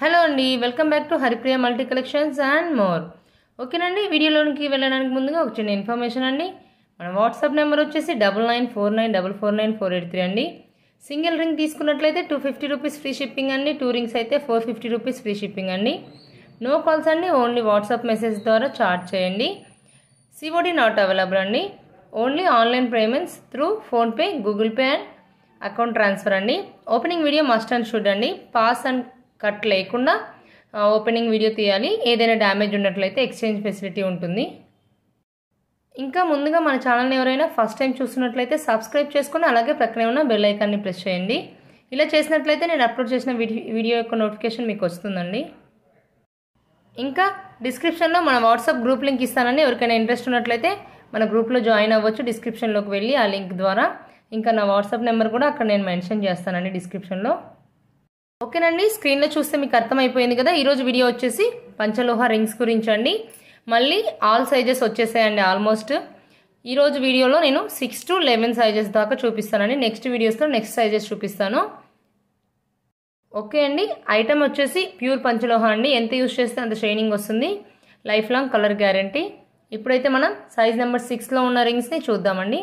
hello అండి welcome back to Haripriya multi collections and more ఓకేనండి వీడియోలోనికి వెళ్ళడానికి ముందుగా ఒక చిన్న ఇన్ఫర్మేషన్ అండి మన వాట్సాప్ నెంబర్ వచ్చేసి double nine four nine double four nine four eight three అండి సింగిల్ రింగ్ తీసుకున్నట్లయితే two fifty rupees free shipping అండి టూ రింగ్స్ అయితే four fifty rupees free shipping అండి నో కాల్స్ అండి ఓన్లీ వాట్సాప్ మెసేజ్ ద్వారా చార్జ్ చేయండి సిఓడి నాట్ అవైలబుల్ అండి only online payments through PhonePe Google pay and account transfer అండి opening video must and should అండి పాస్ అండ్ కట్ లేకుండా opening video తీయాలి ఏదైనా డ్యామేజ్ ఉన్నట్లయితే ఎక్స్చేంజ్ ఫెసిలిటీ ఉంటుంది ఇంకా ముందుగా మన ఛానల్ని ఎవరైనా ఫస్ట్ టైం చూస్తున్నట్లయితే సబ్స్క్రైబ్ చేసుకుని అలాగే ప్రక్కనే ఉన్న బెల్ ఐకాన్ని ప్రెస్ చేయండి ఇలా చేసినట్లయితే నేను అప్లోడ్ చేసిన వీడియో యొక్క నోటిఫికేషన్ మీకు వస్తుందండి ఇంకా డిస్క్రిప్షన్లో మన వాట్సాప్ గ్రూప్ లింక్ ఇస్తానండి ఎవరికైనా ఇంట్రెస్ట్ ఉన్నట్లయితే మన గ్రూప్లో జాయిన్ అవ్వచ్చు డిస్క్రిప్షన్లోకి వెళ్ళి ఆ లింక్ ద్వారా ఇంకా నా వాట్సాప్ నెంబర్ కూడా అక్కడ నేను మెన్షన్ చేస్తానండి డిస్క్రిప్షన్లో ఓకేనండి స్క్రీన్లో చూస్తే మీకు అర్థమైపోయింది కదా ఈరోజు వీడియో వచ్చేసి పంచలోహ రింగ్స్ గురించి అండి మళ్ళీ ఆల్ సైజెస్ వచ్చేసాయండి ఆల్మోస్ట్ ఈరోజు వీడియోలో నేను సిక్స్ టు లెవెన్ సైజెస్ దాకా చూపిస్తానండి నెక్స్ట్ వీడియోస్లో నెక్స్ట్ సైజెస్ చూపిస్తాను ఓకే అండి ఐటమ్ వచ్చేసి ప్యూర్ పంచలోహ అండి ఎంత యూస్ చేస్తే అంత షైనింగ్ వస్తుంది లైఫ్ లాంగ్ కలర్ గ్యారంటీ ఇప్పుడైతే మనం సైజ్ నెంబర్ సిక్స్లో ఉన్న రింగ్స్ని చూద్దామండి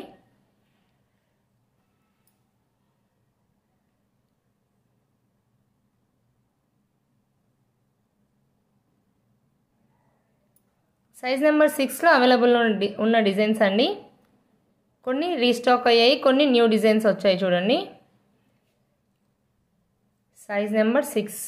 సైజ్ నెంబర్ సిక్స్లో అవైలబుల్ ఉన్న డిజైన్స్ అండి కొన్ని రీస్టాక్ అయ్యాయి కొన్ని న్యూ డిజైన్స్ వచ్చాయి చూడండి size number six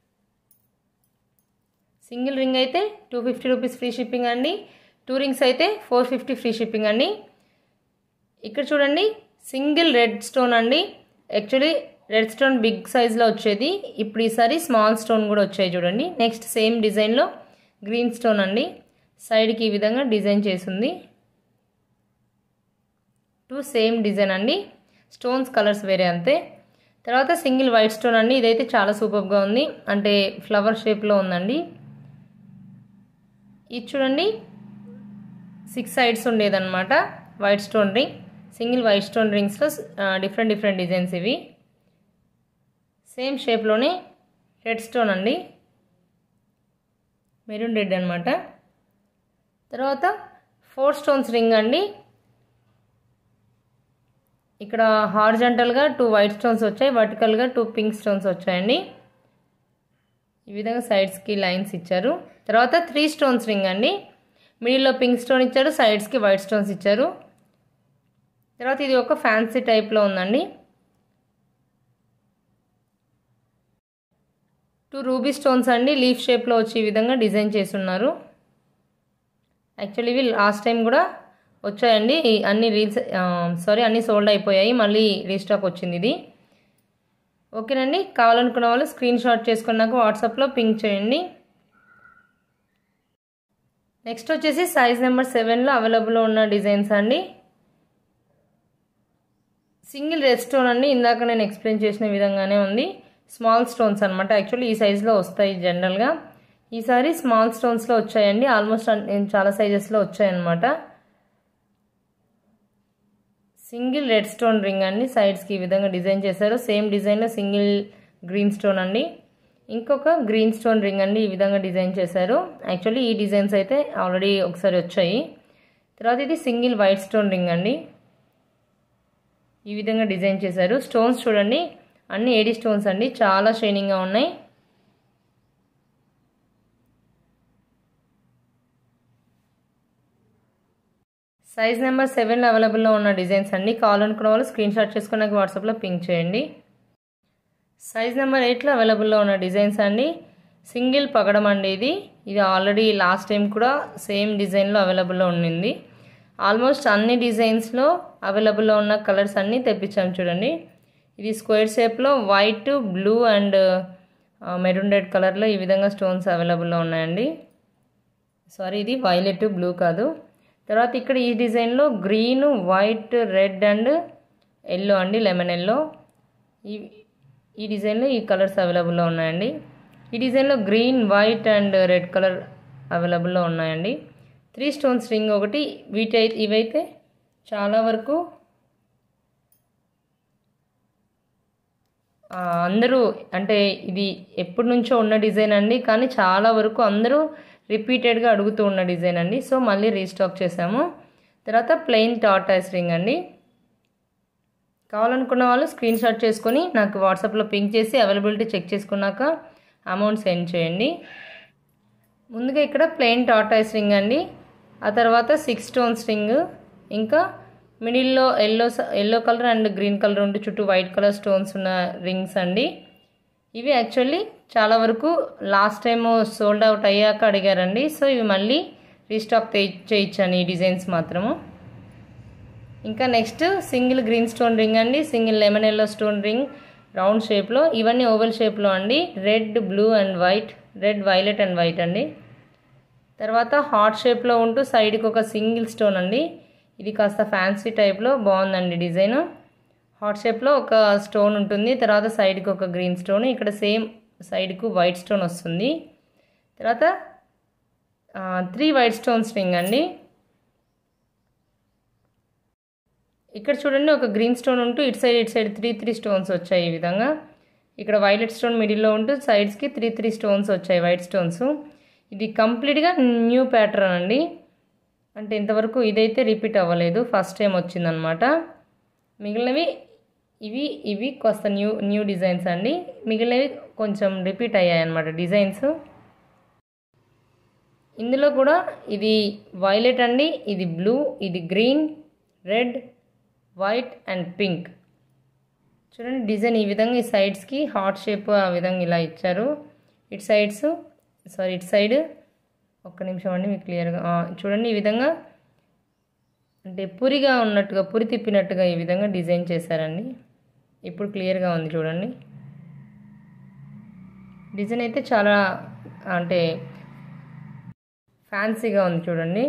single ring అయితే two fifty rupees free shipping అండి టూ రింగ్స్ అయితే ఫోర్ ఫిఫ్టీ ఫ్రీ షిప్పింగ్ అండి ఇక్కడ చూడండి సింగిల్ రెడ్ స్టోన్ అండి యాక్చువల్లీ రెడ్ స్టోన్ బిగ్ సైజ్లో వచ్చేది ఇప్పుడు ఈసారి స్మాల్ స్టోన్ కూడా వచ్చాయి చూడండి నెక్స్ట్ సేమ్ డిజైన్లో గ్రీన్ స్టోన్ అండి సైడ్కి ఈ విధంగా డిజైన్ చేసింది టూ సేమ్ డిజైన్ అండి స్టోన్స్ కలర్స్ వేరే అంతే తర్వాత సింగిల్ వైట్ స్టోన్ అండి ఇదైతే చాలా సూపర్గా ఉంది అంటే ఫ్లవర్ షేప్లో ఉందండి ఇది చూడండి సిక్స్ సైడ్స్ ఉండేదన్నమాట white stone ring single white stone రింగ్స్లో డిఫరెంట్ డిఫరెంట్ డిజైన్స్ ఇవి సేమ్ షేప్లోనే రెడ్ స్టోన్ అండి మెరూన్ రెడ్ అనమాట తర్వాత ఫోర్ స్టోన్స్ రింగ్ అండి ఇక్కడ హార్జంటల్గా టూ వైట్ స్టోన్స్ వచ్చాయి వర్టికల్గా టూ పింక్ స్టోన్స్ వచ్చాయండి ఈ విధంగా సైడ్స్కి లైన్స్ ఇచ్చారు తర్వాత త్రీ స్టోన్స్ రింగ్ అండి మిడిల్లో పింక్ స్టోన్ ఇచ్చారు సైడ్స్కి వైట్ స్టోన్స్ ఇచ్చారు తర్వాత ఇది ఒక ఫ్యాన్సీ టైప్లో ఉందండి టూ రూబీ స్టోన్స్ అండి లీఫ్ షేప్లో వచ్చి ఈ విధంగా డిజైన్ చేసి ఉన్నారు యాక్చువల్లీ ఇవి లాస్ట్ టైం కూడా వచ్చాయండి అన్ని రీల్స్ సారీ అన్నీ సోల్డ్ అయిపోయాయి మళ్ళీ రీస్టాక్ వచ్చింది ఇది ఓకేనండి కావాలనుకున్న వాళ్ళు స్క్రీన్ షాట్ చేసుకున్నాక వాట్సాప్లో పింక్ చేయండి నెక్స్ట్ వచ్చేసి సైజ్ నెంబర్ సెవెన్లో అవైలబుల్లో ఉన్న డిజైన్స్ అండి సింగిల్ రెడ్ స్టోన్ అండి ఇందాక నేను ఎక్స్ప్లెయిన్ చేసిన విధంగానే ఉంది స్మాల్ స్టోన్స్ అనమాట యాక్చువల్లీ ఈ సైజులో వస్తాయి జనరల్గా ఈసారి స్మాల్ స్టోన్స్లో వచ్చాయండి ఆల్మోస్ట్ చాలా సైజెస్లో వచ్చాయన్నమాట సింగిల్ రెడ్ స్టోన్ రింగ్ అండి సైడ్స్కి ఈ విధంగా డిజైన్ చేశారు సేమ్ డిజైన్లో సింగిల్ గ్రీన్ స్టోన్ అండి ఇంకొక గ్రీన్ స్టోన్ రింగ్ అండి ఈ విధంగా డిజైన్ చేశారు యాక్చువల్లీ ఈ డిజైన్స్ అయితే ఆల్రెడీ ఒకసారి వచ్చాయి తర్వాత ఇది సింగిల్ వైట్ స్టోన్ రింగ్ అండి ఈ విధంగా డిజైన్ చేశారు స్టోన్స్ చూడండి అన్ని ఏడి స్టోన్స్ అండి చాలా షైనింగ్గా ఉన్నాయి సైజ్ నెంబర్ సెవెన్లో అవైలబుల్లో ఉన్న డిజైన్స్ అండి కావాలనుకున్న వాళ్ళు స్క్రీన్ షాట్ చేసుకున్నాక వాట్సాప్లో పింక్ చేయండి సైజ్ నెంబర్ ఎయిట్లో అవైలబుల్లో ఉన్న డిజైన్స్ అండి సింగిల్ పగడం అండి ఇది ఇది ఆల్రెడీ లాస్ట్ టైం కూడా సేమ్ డిజైన్లో అవైలబుల్లో ఉండింది ఆల్మోస్ట్ అన్ని డిజైన్స్లో అవైలబుల్లో ఉన్న కలర్స్ అన్నీ తెప్పించాం చూడండి ఇది స్క్వేర్ షేప్లో white blue and maroon red కలర్లో ఈ విధంగా స్టోన్స్ అవైలబుల్లో ఉన్నాయండి సారీ ఇది వైలెట్ బ్లూ కాదు తర్వాత ఇక్కడ ఈ డిజైన్లో green white red and yellow అండి లెమన్ ఎల్లో ఈ ఈ డిజైన్లో ఈ కలర్స్ అవైలబుల్లో ఉన్నాయండి ఈ డిజైన్లో green white and red colour అవైలబుల్లో ఉన్నాయండి త్రీ స్టోన్స్ రింగ్ ఒకటి వీటి ఇవైతే చాలా వరకు ఆ, అందరూ అంటే ఇది ఎప్పటి నుంచో ఉన్న డిజైన్ అండి కానీ చాలా వరకు అందరూ రిపీటెడ్గా అడుగుతూ ఉన్న డిజైన్ అండి సో మళ్ళీ రీస్టాక్ చేసాము తర్వాత ప్లెయిన్ టార్టాయిస్ రింగ్ అండి కావాలనుకున్న వాళ్ళు స్క్రీన్ షాట్ చేసుకొని నాకు వాట్సాప్లో పింక్ చేసి అవైలబిలిటీ చెక్ చేసుకున్నాక అమౌంట్ సెండ్ చేయండి ముందుగా ఇక్కడ ప్లెయిన్ టార్టాయిస్ రింగ్ అండి ఆ తర్వాత సిక్స్ స్టోన్స్ రింగ్ ఇంకా మిడిల్లో yellow yellow colour and green colour ఉండి చుట్టూ వైట్ కలర్ స్టోన్స్ ఉన్న రింగ్స్ అండి ఇవి యాక్చువల్లీ చాలా వరకు లాస్ట్ టైం సోల్డ్ అవుట్ అయ్యాక అడిగారండి సో ఇవి మళ్ళీ రీస్టాక్ చేయించాను ఈ డిజైన్స్ మాత్రము ఇంకా next single green stone ring అండి single lemon yellow stone ring round షేప్లో ఇవన్నీ ఓవెల్ షేప్లో అండి red blue and white red violet and white అండి తర్వాత హార్ట్ షేప్లో ఉంటూ సైడ్కి ఒక సింగిల్ స్టోన్ అండి ఇది కాస్త ఫ్యాన్సీ టైప్లో బాగుందండి డిజైన్ హార్ట్ షేప్లో ఒక స్టోన్ ఉంటుంది తర్వాత సైడ్కి ఒక గ్రీన్ స్టోన్ ఇక్కడ సేమ్ సైడ్కు వైట్ స్టోన్ వస్తుంది తర్వాత త్రీ వైట్ స్టోన్స్ రింగ్ అండి ఇక్కడ చూడండి ఒక గ్రీన్ స్టోన్ ఉంటూ ఇటు సైడ్ ఇటు సైడ్ త్రీ త్రీ స్టోన్స్ వచ్చాయి ఈ విధంగా ఇక్కడ వైలెట్ స్టోన్ మిడిల్లో ఉంటూ సైడ్స్కి త్రీ త్రీ స్టోన్స్ వచ్చాయి వైట్ స్టోన్స్ ఇది కంప్లీట్గా న్యూ ప్యాటర్న్ అండి అంటే ఇంతవరకు ఇదైతే రిపీట్ అవ్వలేదు ఫస్ట్ టైం వచ్చిందనమాట మిగిలినవి ఇవి ఇవి కాస్త న్యూ న్యూ డిజైన్స్ అండి మిగిలినవి కొంచెం రిపీట్ అయ్యాయి అనమాట డిజైన్స్ ఇందులో కూడా ఇది వైలెట్ అండి ఇది బ్లూ ఇది green red white and pink చూడండి డిజైన్ ఈ విధంగా ఈ సైడ్స్కి హార్ట్ షేప్ ఆ విధంగా ఇలా ఇచ్చారు ఇటు సైడ్స్ సారీ ఇటు సైడ్ ఒక్క నిమిషం అండి మీకు క్లియర్గా చూడండి ఈ విధంగా అంటే పురిగా ఉన్నట్టుగా పురి తిప్పినట్టుగా ఈ విధంగా డిజైన్ చేశారండి ఇప్పుడు క్లియర్గా ఉంది చూడండి డిజైన్ అయితే చాలా అంటే ఫ్యాన్సీగా ఉంది చూడండి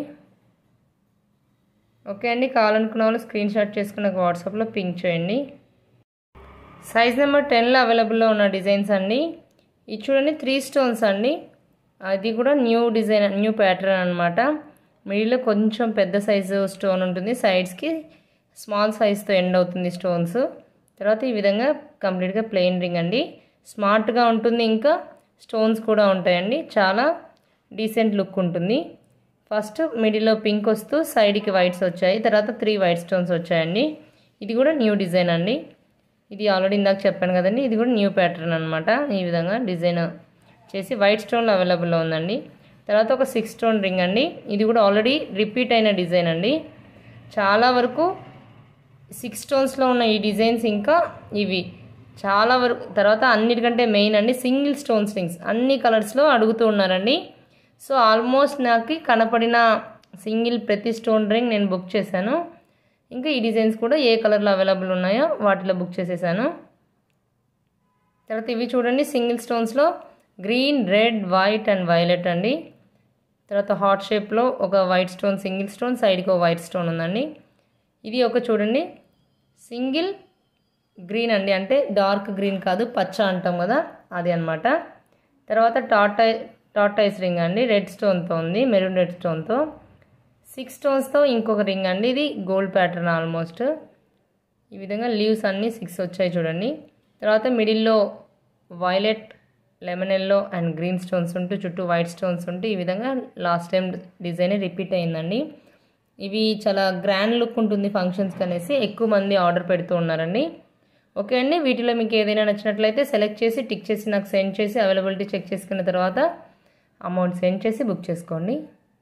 ఓకే అండి కావాలనుకున్న వాళ్ళు స్క్రీన్ షాట్ చేసుకుని నాకు వాట్సాప్లో పింక్ చేయండి సైజ్ నెంబర్ టెన్లో అవైలబుల్లో ఉన్న డిజైన్స్ అండి ఇది చూడండి త్రీ స్టోన్స్ అండి అది కూడా న్యూ డిజైన్ న్యూ ప్యాటర్న్ అనమాట మిడిల్లో కొంచెం పెద్ద సైజు స్టోన్ ఉంటుంది సైడ్స్కి స్మాల్ సైజ్తో ఎండ్ అవుతుంది స్టోన్స్ తర్వాత ఈ విధంగా కంప్లీట్గా ప్లెయిన్ రింగ్ అండి స్మార్ట్గా ఉంటుంది ఇంకా స్టోన్స్ కూడా ఉంటాయండి చాలా డీసెంట్ లుక్ ఉంటుంది ఫస్ట్ మిడిల్లో పింక్ వస్తూ సైడ్కి వైట్స్ వచ్చాయి తర్వాత త్రీ వైట్ స్టోన్స్ వచ్చాయండి ఇది కూడా న్యూ డిజైన్ అండి ఇది ఆల్రెడీ ఇందాక చెప్పాను కదండి ఇది కూడా న్యూ ప్యాటర్న్ అనమాట ఈ విధంగా డిజైన్ చేసి వైట్ స్టోన్లో అవైలబుల్లో ఉందండి తర్వాత ఒక సిక్స్ స్టోన్ రింగ్ అండి ఇది కూడా ఆల్రెడీ రిపీట్ అయిన డిజైన్ అండి చాలా వరకు సిక్స్ స్టోన్స్లో ఉన్న ఈ డిజైన్స్ ఇంకా ఇవి చాలా వరకు తర్వాత అన్నిటికంటే మెయిన్ అండి సింగిల్ స్టోన్స్ రింగ్స్ అన్ని కలర్స్లో అడుగుతూ ఉన్నారండి సో ఆల్మోస్ట్ నాకు కనపడిన సింగిల్ ప్రతి స్టోన్ రింగ్ నేను బుక్ చేశాను ఇంకా ఈ డిజైన్స్ కూడా ఏ కలర్లో అవైలబుల్ ఉన్నాయో వాటిలో బుక్ చేసేసాను తర్వాత ఇవి చూడండి సింగిల్ స్టోన్స్లో green red white and violet అండి తర్వాత హార్ట్ షేప్లో ఒక వైట్ స్టోన్ సింగిల్ స్టోన్ సైడ్కి ఒక వైట్ స్టోన్ ఉందండి ఇది ఒక చూడండి సింగిల్ గ్రీన్ అండి అంటే డార్క్ గ్రీన్ కాదు పచ్చ అంటాం కదా అది అనమాట తర్వాత టాటై టాటైస్ రింగ్ అండి రెడ్ స్టోన్తో ఉంది మెరూన్ రెడ్ స్టోన్తో సిక్స్ స్టోన్స్తో ఇంకొక రింగ్ అండి ఇది గోల్డ్ ప్యాటర్న్ ఆల్మోస్ట్ ఈ విధంగా లీవ్స్ అన్నీ సిక్స్ వచ్చాయి చూడండి తర్వాత మిడిల్లో violet lemon yellow and green stones ఉంటూ చుట్టూ వైట్ స్టోన్స్ ఉంటూ ఈ విధంగా లాస్ట్ టైం డిజైన్ రిపీట్ అయిందండి ఇవి చాలా గ్రాండ్ లుక్ ఉంటుంది ఫంక్షన్స్కి అనేసి ఎక్కువ మంది ఆర్డర్ పెడుతూ ఉన్నారండి ఓకే అండి వీటిలో మీకు ఏదైనా నచ్చినట్లయితే సెలెక్ట్ చేసి టిక్ చేసి నాకు సెండ్ చేసి అవైలబిలిటీ చెక్ చేసుకున్న తర్వాత అమౌంట్ సెండ్ చేసి బుక్ చేసుకోండి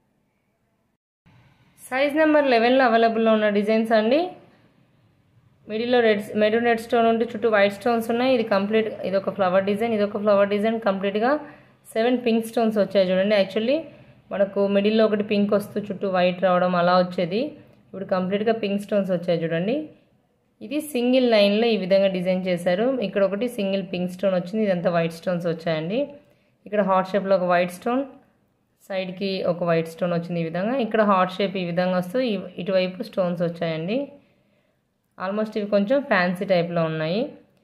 సైజ్ నెంబర్ లెవెన్లో అవైలబుల్లో ఉన్న డిజైన్స్ అండి మిడిల్లో రెడ్ మెరూన్ రెడ్ స్టోన్ ఉంటే చుట్టూ వైట్ స్టోన్స్ ఉన్నాయి ఇది కంప్లీట్ ఇది ఒక ఫ్లవర్ డిజైన్ ఇది ఒక ఫ్లవర్ డిజైన్ కంప్లీట్గా సెవెన్ పింక్ స్టోన్స్ వచ్చాయి చూడండి యాక్చువల్లీ మనకు మిడిల్లో ఒకటి పింక్ వస్తూ చుట్టూ వైట్ రావడం అలా వచ్చేది ఇప్పుడు కంప్లీట్గా పింక్ స్టోన్స్ వచ్చాయి చూడండి ఇది సింగిల్ లైన్లో ఈ విధంగా డిజైన్ చేశారు ఇక్కడ ఒకటి సింగిల్ పింక్ స్టోన్ వచ్చింది ఇదంతా వైట్ స్టోన్స్ వచ్చాయండి ఇక్కడ హార్ట్ షేప్లో ఒక వైట్ స్టోన్ సైడ్కి ఒక వైట్ స్టోన్ వచ్చింది ఈ విధంగా ఇక్కడ హార్ట్ షేప్ ఈ విధంగా వస్తూ ఇటువైపు స్టోన్స్ వచ్చాయండి ఆల్మోస్ట్ ఇవి కొంచెం ఫ్యాన్సీ టైప్లో ఉన్నాయి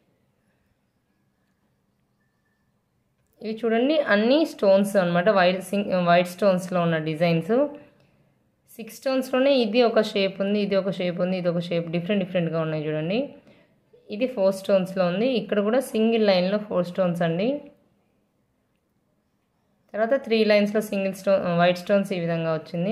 ఇవి చూడండి అన్ని స్టోన్స్ అనమాట వైట్ సింగ్ వైట్ స్టోన్స్లో ఉన్న డిజైన్స్ సిక్స్ స్టోన్స్లోనే ఇది ఒక షేప్ ఉంది ఇది ఒక షేప్ ఉంది ఇది ఒక షేప్ డిఫరెంట్ డిఫరెంట్గా ఉన్నాయి చూడండి ఇది ఫోర్ స్టోన్స్లో ఉంది ఇక్కడ కూడా సింగిల్ లైన్లో ఫోర్ స్టోన్స్ అండి తర్వాత త్రీ లైన్స్లో సింగిల్ స్టోన్ వైట్ స్టోన్స్ ఈ విధంగా వచ్చింది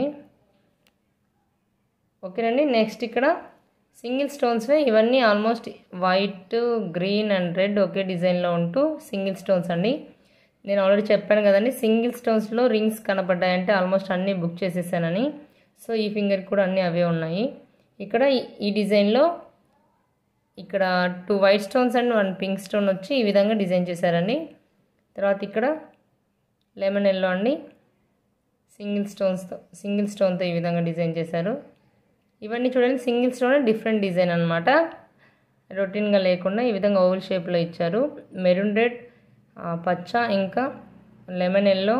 ఓకేనండి నెక్స్ట్ ఇక్కడ సింగిల్ స్టోన్స్వే ఇవన్నీ almost white green and red ఒకే డిజైన్లో ఉంటూ సింగిల్ స్టోన్స్ అండి నేను ఆల్రెడీ చెప్పాను కదండి సింగిల్ స్టోన్స్లో రింగ్స్ కనపడ్డాయంటే ఆల్మోస్ట్ అన్నీ బుక్ చేసేసానని సో ఈ ఫింగర్ కూడా అన్నీ అవే ఉన్నాయి ఇక్కడ ఈ డిజైన్లో ఇక్కడ two white stones and one pink stone వచ్చి ఈ విధంగా డిజైన్ చేశారండి తర్వాత ఇక్కడ లెమన్ ఎల్లో అండి సింగిల్ స్టోన్స్తో సింగిల్ స్టోన్తో ఈ విధంగా డిజైన్ చేశారు ఇవన్నీ చూడండి సింగిల్ స్టోన్ డిఫరెంట్ డిజైన్ అనమాట రొటీన్గా లేకుండా ఈ విధంగా ఓవల్ షేప్లో ఇచ్చారు మెరూన్ రెడ్ పచ్చ ఇంకా లెమన్ ఎల్లో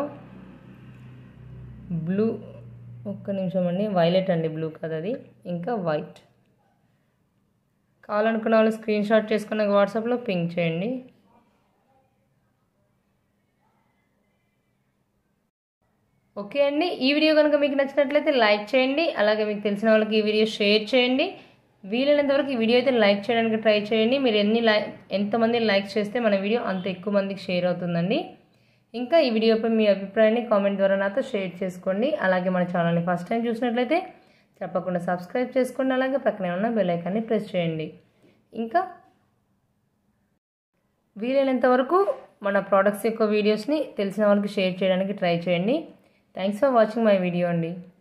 బ్లూ ఒక్క నిమిషం అండి వైలెట్ అండి బ్లూ కదా అది ఇంకా వైట్ కావాలనుకున్న వాళ్ళు స్క్రీన్ షాట్ చేసుకున్న వాట్సాప్లో పింక్ చేయండి ఓకే అండి ఈ వీడియో కనుక మీకు నచ్చినట్లయితే లైక్ చేయండి అలాగే మీకు తెలిసిన వాళ్ళకి ఈ వీడియో షేర్ చేయండి వీలైనంత వరకు ఈ వీడియో అయితే లైక్ చేయడానికి ట్రై చేయండి మీరు ఎన్ని లై ఎంతమంది లైక్ చేస్తే మన వీడియో అంత ఎక్కువ మందికి షేర్ అవుతుందండి ఇంకా ఈ వీడియోపై మీ అభిప్రాయాన్ని కామెంట్ ద్వారా నాతో షేర్ చేసుకోండి అలాగే మన ఛానల్ని ఫస్ట్ టైం చూసినట్లయితే తప్పకుండా సబ్స్క్రైబ్ చేసుకోండి అలాగే పక్కనే ఉన్న బెల్ ఐకాన్ని ప్రెస్ చేయండి ఇంకా వీలైనంత వరకు మన ప్రోడక్ట్స్ యొక్క వీడియోస్ని తెలిసిన వాళ్ళకి షేర్ చేయడానికి ట్రై చేయండి thanks for watching my video అండి